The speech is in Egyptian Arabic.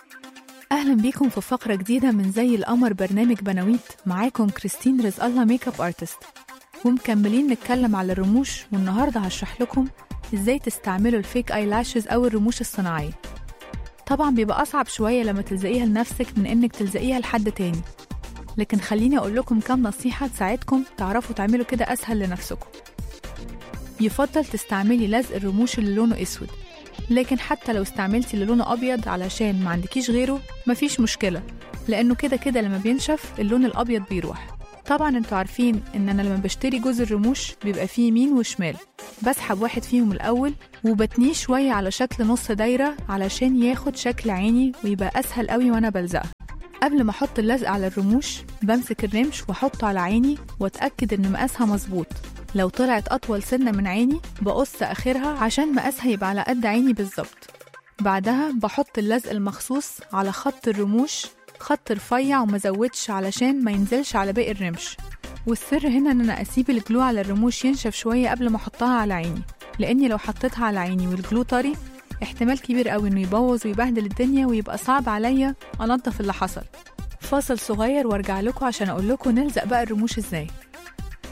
أهلا بيكم في فقرة جديدة من زي القمر برنامج بناويت معاكم كريستين رزق الله ميك اب ارتست ومكملين نتكلم على الرموش والنهاردة هشرح لكم ازاي تستعملوا الفيك اي لاشز أو الرموش الصناعية طبعا بيبقى أصعب شوية لما تلزقيها لنفسك من إنك تلزقيها لحد تاني لكن خليني أقول لكم كام نصيحة تساعدكم تعرفوا تعملوا كده أسهل لنفسكم يفضل تستعملي لزق الرموش اللي لونه أسود لكن حتى لو استعملتي اللي لونه أبيض علشان ما عندكيش غيره مفيش مشكلة لأنه كده كده لما بينشف اللون الأبيض بيروح طبعا انتوا عارفين ان انا لما بشتري جوز الرموش بيبقى فيه يمين وشمال بسحب واحد فيهم الاول وبتنيه شوية على شكل نص دايرة علشان ياخد شكل عيني ويبقى اسهل قوي وانا بلزقها قبل ما احط اللزق على الرموش بمسك الرمش واحطه على عيني واتاكد ان مقاسها مظبوط لو طلعت اطول سنه من عيني بقص اخرها عشان مقاسها يبقى على قد عيني بالظبط بعدها بحط اللزق المخصوص على خط الرموش خط رفيع ومزودش علشان ما ينزلش على باقي الرمش والسر هنا ان انا اسيب الجلو على الرموش ينشف شويه قبل ما احطها على عيني لاني لو حطيتها على عيني والجلو طري احتمال كبير قوي انه يبوظ ويبهدل الدنيا ويبقى صعب عليا انضف اللي حصل فاصل صغير وارجع لكم عشان اقول لكم نلزق بقى الرموش ازاي